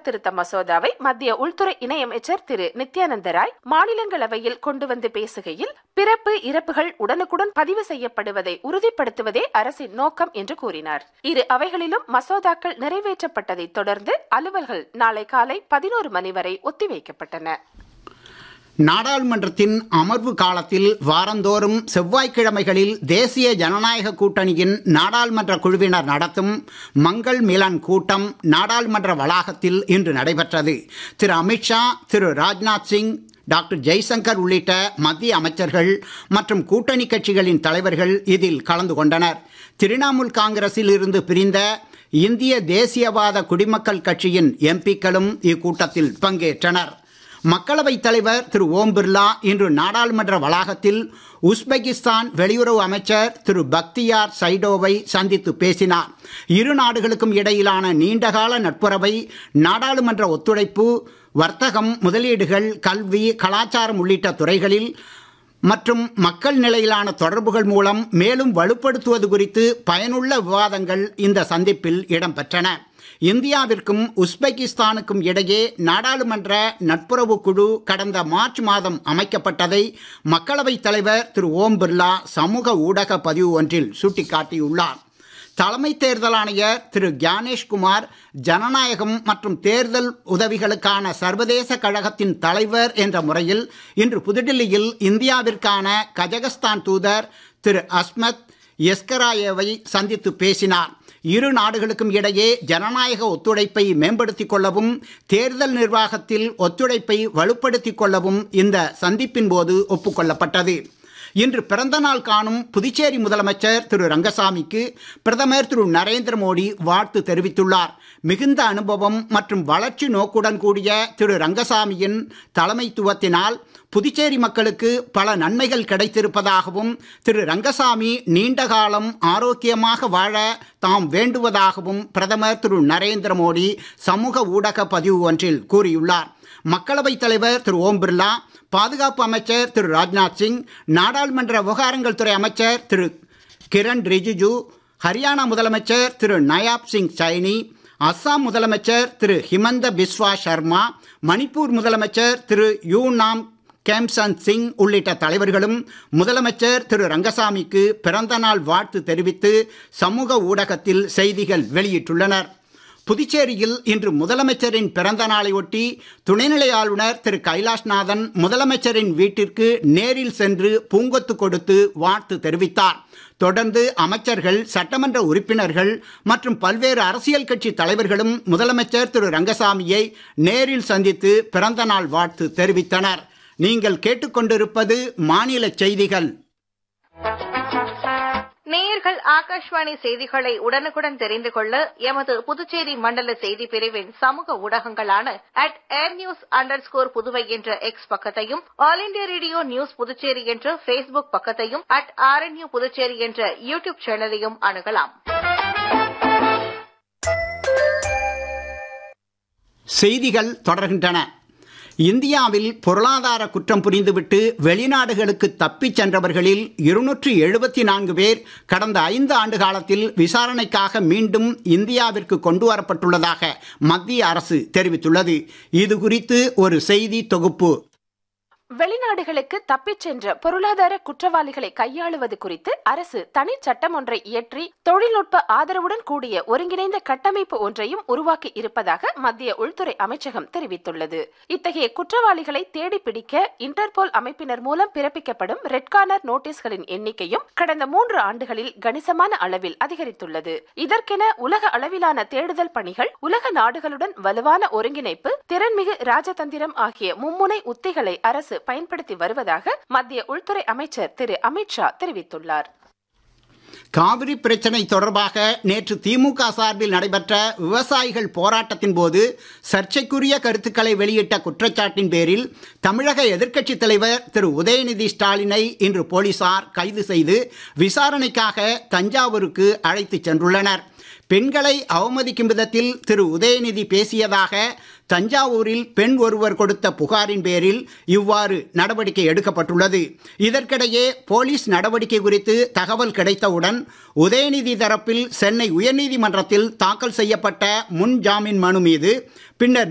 திருத்த மசோதாவை மத்திய உள்துறை இணையமைச்சர் திரு நித்யானந்த ராய் மாநிலங்களவையில் கொண்டு வந்து பேசுகையில் பிறப்பு இறப்புகள் உடனுக்குடன் பதிவு செய்யப்படுவதை உறுதிப்படுத்துவதே அரசின் நோக்கம் என்று கூறினார் இரு அவைகளிலும் மசோதாக்கள் நிறைவேற்றப்பட்டதை தொடர்ந்து அலுவல்கள் நாளை காலை பதினோரு மணி வரை ஒத்திவைக்கப்பட்டன நாடாளுமன்றத்தின் அமர்வு காலத்தில் வாரந்தோறும் செவ்வாய்க்கிழமைகளில் தேசிய ஜனநாயக கூட்டணியின் நாடாளுமன்ற குழுவினர் நடத்தும் மங்கள் மிலன் கூட்டம் நாடாளுமன்ற வளாகத்தில் இன்று நடைபெற்றது திரு அமித்ஷா திரு ராஜ்நாத் சிங் டாக்டர் ஜெய்சங்கர் உள்ளிட்ட மத்திய அமைச்சர்கள் மற்றும் கூட்டணி கட்சிகளின் தலைவர்கள் இதில் கலந்து கொண்டனர் திரிணாமுல் காங்கிரஸில் இருந்து பிரிந்த இந்திய தேசியவாத குடிமக்கள் கட்சியின் எம்பிக்களும் இக்கூட்டத்தில் பங்கேற்றனர் மக்களவைத் தலைவர் திரு ஓம் பிர்லா இன்று நாடாளுமன்ற வளாகத்தில் உஸ்பெகிஸ்தான் வெளியுறவு அமைச்சர் திரு பக்தியார் சைடோவை சந்தித்து பேசினார் இரு நாடுகளுக்கும் இடையிலான நீண்டகால நட்புறவை நாடாளுமன்ற ஒத்துழைப்பு வர்த்தகம் முதலீடுகள் கல்வி கலாச்சாரம் உள்ளிட்ட துறைகளில் மற்றும் மக்கள் நிலையிலான தொடர்புகள் மூலம் மேலும் வலுப்படுத்துவது குறித்து பயனுள்ள விவாதங்கள் இந்த சந்திப்பில் இடம்பெற்றன இந்தியாவிற்கும் உஸ்பெகிஸ்தானுக்கும் இடையே நாடாளுமன்ற நட்புறவு குழு கடந்த மார்ச் மாதம் அமைக்கப்பட்டதை மக்களவைத் தலைவர் திரு ஓம் பிர்லா சமூக ஊடக பதிவு ஒன்றில் சுட்டிக்காட்டியுள்ளார் தலைமை தேர்தல் ஆணையர் திரு கியானேஷ்குமார் ஜனநாயகம் மற்றும் தேர்தல் உதவிகளுக்கான சர்வதேச கழகத்தின் தலைவர் என்ற முறையில் இன்று புதுடில்லியில் இந்தியாவிற்கான கஜகஸ்தான் தூதர் திரு அஸ்மத் எஸ்கராயேவை சந்தித்து பேசினார் இரு நாடுகளுக்கும் இடையே ஜனநாயக ஒத்துழைப்பை மேம்படுத்திக் கொள்ளவும் தேர்தல் நிர்வாகத்தில் ஒத்துழைப்பை வலுப்படுத்திக் கொள்ளவும் இந்த சந்திப்பின் போது ஒப்புக்கொள்ளப்பட்டது இன்று பிறந்த நாள் காணும் புதுச்சேரி முதலமைச்சர் திரு ரங்கசாமிக்கு பிரதமர் திரு நரேந்திர மோடி வாழ்த்து தெரிவித்துள்ளார் மிகுந்த அனுபவம் மற்றும் வளர்ச்சி நோக்குடன் கூடிய திரு ரங்கசாமியின் தலைமைத்துவத்தினால் புதுச்சேரி மக்களுக்கு பல நன்மைகள் கிடைத்திருப்பதாகவும் திரு ரங்கசாமி நீண்ட காலம் ஆரோக்கியமாக வாழ தாம் வேண்டுவதாகவும் பிரதமர் திரு நரேந்திர மோடி சமூக ஊடக பதிவு ஒன்றில் கூறியுள்ளார் மக்களவைத் தலைவர் திரு ஓம் பிர்லா பாதுகாப்பு அமைச்சர் திரு ராஜ்நாத் சிங் நாடாளுமன்ற விவகாரங்கள் துறை அமைச்சர் திரு கிரண் ரிஜிஜு ஹரியானா முதலமைச்சர் திரு நயாப் சிங் சைனி அஸ்ஸாம் முதலமைச்சர் திரு ஹிமந்த பிஸ்வா சர்மா மணிப்பூர் முதலமைச்சர் திரு யூ நாம் கேம்சந்த் சிங் உள்ளிட்ட தலைவர்களும் முதலமைச்சர் திரு ரங்கசாமிக்கு பிறந்த நாள் வாழ்த்து தெரிவித்து சமூக ஊடகத்தில் செய்திகள் வெளியிட்டுள்ளனர் புதுச்சேரியில் இன்று முதலமைச்சரின் பிறந்த நாளை ஒட்டி துணைநிலை ஆளுநர் திரு கைலாஷ்நாதன் முதலமைச்சரின் வீட்டிற்கு நேரில் சென்று பூங்கொத்து கொடுத்து வாழ்த்து தெரிவித்தார் தொடர்ந்து அமைச்சர்கள் சட்டமன்ற உறுப்பினர்கள் மற்றும் பல்வேறு அரசியல் கட்சி தலைவர்களும் முதலமைச்சர் திரு ரங்கசாமியை நேரில் சந்தித்து பிறந்த நாள் வாழ்த்து தெரிவித்தனர் நீங்கள் கேட்டுக்கொண்டிருப்பது மாநில செய்திகள் நேயர்கள் ஆகாஷ்வாணி செய்திகளை உடனுக்குடன் தெரிந்து கொள்ள எமது புதுச்சேரி மண்டல செய்தி பிரிவின் சமூக ஊடகங்களான at air news under score Puduvai என்ற எக்ஸ் பக்கத்தையும் All India Radio News Puducherry என்ற பேஸ்புக் பக்கத்தையும் அட் ஆர்என்யூ புதுச்சேரி என்ற யூ டியூப் சேனலையும் அணுகலாம் செய்திகள் தொடர்கின்றன இந்தியாவில் பொருளாதார குற்றம் புரிந்துவிட்டு வெளிநாடுகளுக்கு தப்பிச் சென்றவர்களில் இருநூற்றி எழுபத்தி நான்கு பேர் கடந்த ஐந்து ஆண்டு காலத்தில் விசாரணைக்காக மீண்டும் இந்தியாவிற்கு கொண்டு வரப்பட்டுள்ளதாக மத்திய அரசு தெரிவித்துள்ளது இது குறித்து ஒரு செய்தி தொகுப்பு வெளிநாடுகளுக்கு தப்பிச் சென்ற பொருளாதார குற்றவாளிகளை கையாளுவது குறித்து அரசு தனி சட்டம் ஒன்றை இயற்றி தொழில்நுட்ப ஆதரவுடன் கூடிய ஒருங்கிணைந்த கட்டமைப்பு ஒன்றையும் உருவாக்கி இருப்பதாக மத்திய உள்துறை அமைச்சகம் தெரிவித்துள்ளது இத்தகைய குற்றவாளிகளை தேடி பிடிக்க இன்டர்போல் அமைப்பினர் மூலம் பிறப்பிக்கப்படும் ரெட் கார்னர் நோட்டீஸ்களின் எண்ணிக்கையும் கடந்த மூன்று ஆண்டுகளில் கணிசமான அளவில் அதிகரித்துள்ளது இதற்கென உலக அளவிலான தேடுதல் பணிகள் உலக நாடுகளுடன் வலுவான ஒருங்கிணைப்பு திறன்மிகு ராஜதந்திரம் ஆகிய மும்முனை உத்திகளை அரசு பயன்படுத்தி வருவதாக மத்திய உள்துறை அமைச்சர் திரு அமித்ஷா தெரிவித்துள்ளார் காவிரி பிரச்சனை தொடர்பாக நேற்று திமுக சார்பில் நடைபெற்ற விவசாயிகள் போராட்டத்தின் போது சர்ச்சைக்குரிய கருத்துக்களை வெளியிட்ட குற்றச்சாட்டின் பேரில் தமிழக எதிர்க்கட்சித் தலைவர் திரு உதயநிதி ஸ்டாலினை இன்று போலீசார் கைது செய்து விசாரணைக்காக தஞ்சாவூருக்கு அழைத்துச் சென்றுள்ளனர் பெண்களை அவமதிக்கும் விதத்தில் திரு உதயநிதி பேசியதாக தஞ்சாவூரில் பெண் ஒருவர் கொடுத்த புகாரின் பேரில் இவ்வாறு நடவடிக்கை எடுக்கப்பட்டுள்ளது இதற்கிடையே போலீஸ் நடவடிக்கை குறித்து தகவல் கிடைத்தவுடன் உதயநிதி தரப்பில் சென்னை உயர்நீதிமன்றத்தில் தாக்கல் செய்யப்பட்ட முன் ஜாமீன் மனு மீது பின்னர்